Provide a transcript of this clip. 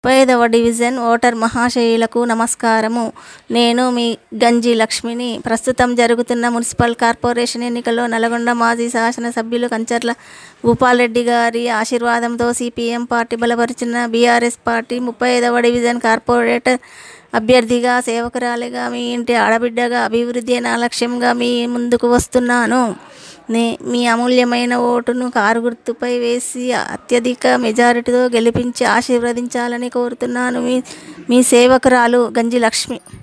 ముప్పై ఐదవ division voter మహాశయులకు నమస్కారము నేను మీ గంజి లక్ష్మిని ప్రస్తుతం జరుగుతున్న మున్సిపల్ కార్పొరేషన్ ఎన్నికల్లో నల్గొండ మాజీ శాసనసభ్యులు కంచర్ల భూపాల్రెడ్డి గారి ఆశీర్వాదంతో సిపిఎం పార్టీ బలపరిచిన బీఆర్ఎస్ పార్టీ ముప్పై ఐదవ డివిజన్ కార్పొరేటర్ అభ్యర్థిగా సేవకురాలిగా మీ ఇంటి ఆడబిడ్డగా అభివృద్ధియే నా లక్ష్యంగా మీ ముందుకు వస్తున్నాను నే మీ అమూల్యమైన ఓటును కారు గుర్తుపై వేసి అత్యధిక మెజారిటీతో గెలిపించి ఆశీర్వదించాలని కోరుతున్నాను మీ మీ సేవకురాలు గంజి లక్ష్మి